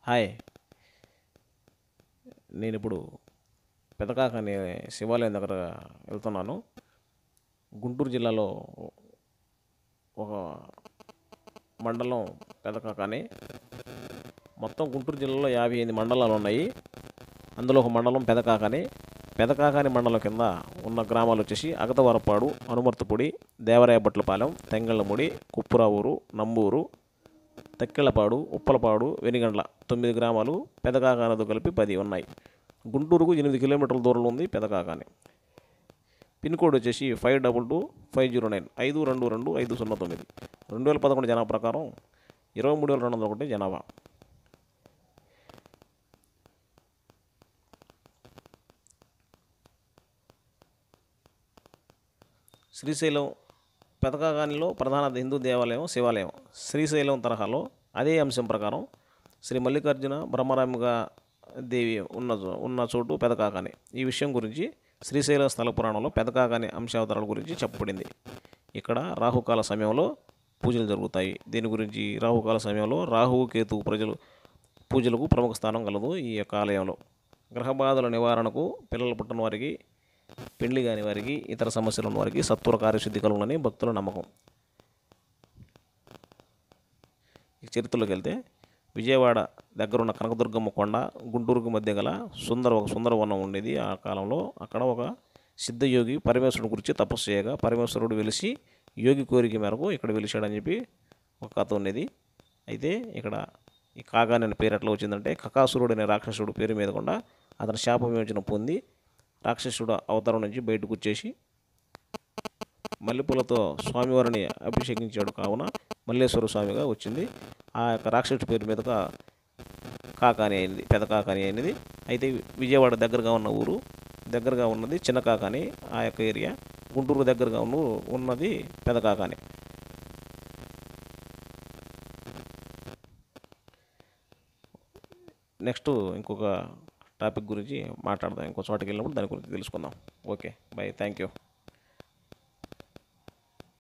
hi నేను ఇప్పుడు పెదకాక అనే శివాలయం దగ్గర వెళ్తున్నాను గుంటూరు జిల్లాలో ఒక మండలం పెదకాక అని మొత్తం గుంటూరు జిల్లాలో యాభై ఎనిమిది మండలాలు ఉన్నాయి అందులో ఒక మండలం పెదకాకని పెదకాకాని మండలం కింద ఉన్న గ్రామాలు వచ్చేసి అగతవరపాడు అనుమర్తిపొడి దేవరాయబట్లపాలెం తెంగళ్ళముడి కుప్పురావూరు నంబూరు తెక్కెళ్ళపాడు ఉప్పలపాడు వెనిగండ్ల తొమ్మిది గ్రామాలు పెదకాకానతో కలిపి పది ఉన్నాయి గుంటూరుకు ఎనిమిది కిలోమీటర్ల దూరంలో ఉంది పెదకాకాని పిన్ కోడ్ వచ్చేసి five double two five zero nine ఐదు రెండు రెండు ఐదు సున్నా తొమ్మిది రెండు వేల పదకొండు జనాభా ప్రకారం ఇరవై మూడు వేల రెండు వందల ఒకటి జనాభా శ్రీశైలం పెదకాగానిలో ప్రధాన హిందూ దేవాలయం శివాలయం శ్రీశైలం తరహాలో అదే అంశం ప్రకారం శ్రీ మల్లికార్జున బ్రహ్మరామిగా దేవి ఉన్న చో- ఉన్న చోటు పెదకాకాని ఈ విషయం గురించి శ్రీశైలం స్థల పురాణంలో పెదకాకాని అంశావతారాల గురించి చెప్పబడింది ఇక్కడ రాహుకాల సమయంలో పూజలు జరుగుతాయి దీని గురించి రాహుకాల సమయంలో రాహువు కేతు ప్రజలు పూజలకు ప్రముఖ స్థానం కలదు ఈ యొక్క ఆలయంలో గ్రహబాధల నివారణకు పిల్లలు పుట్టిన వారికి పెళ్లి కాని వారికి ఇతర సమస్యలు ఉన్న వారికి సత్వర కార్యశుద్ధి కలుగునని భక్తుల నమ్మకం ఈ చరిత్రలోకి వెళ్తే విజయవాడ దగ్గరున్న కనకదుర్గమ్మ కొండ గుంటూరుకు మధ్య గల సుందర ఒక సుందరవనం ఉండేది ఆ కాలంలో అక్కడ ఒక సిద్ధయోగి పరమేశ్వరుని గురించి తపస్సు చేయగా పరమేశ్వరుడు వెలిసి యోగి కోరిక మేరకు ఇక్కడ వెలిశాడని చెప్పి ఒక కథ ఉండేది అయితే ఇక్కడ ఈ కాగాని అనే పేరు ఎట్లా వచ్చిందంటే కకాసురుడు అనే రాక్షసుడు పేరు మీద కూడా అతని శాప విమోచన పొంది రాక్షసుడు అవతారం నుంచి బయటకు వచ్చేసి మల్లెపూలతో స్వామివారిని అభిషేకించాడు కావున మల్లేశ్వర స్వామిగా వచ్చింది ఆ యొక్క రాక్షసుడి పేరు మీదుగా కాకాని అయింది పెద్ద కాకాని అయినది అయితే విజయవాడ దగ్గరగా ఉన్న ఊరు దగ్గరగా ఉన్నది చిన్న కాకాని ఆ యొక్క ఏరియా గుంటూరు దగ్గరగా ఉన్న ఉన్నది పెద్ద కాకాని నెక్స్ట్ ఇంకొక టాపిక్ గురించి మాట్లాడదాం ఇంకో చోటకి వెళ్ళినప్పుడు దాని గురించి తెలుసుకుందాం ఓకే బై థ్యాంక్ యూ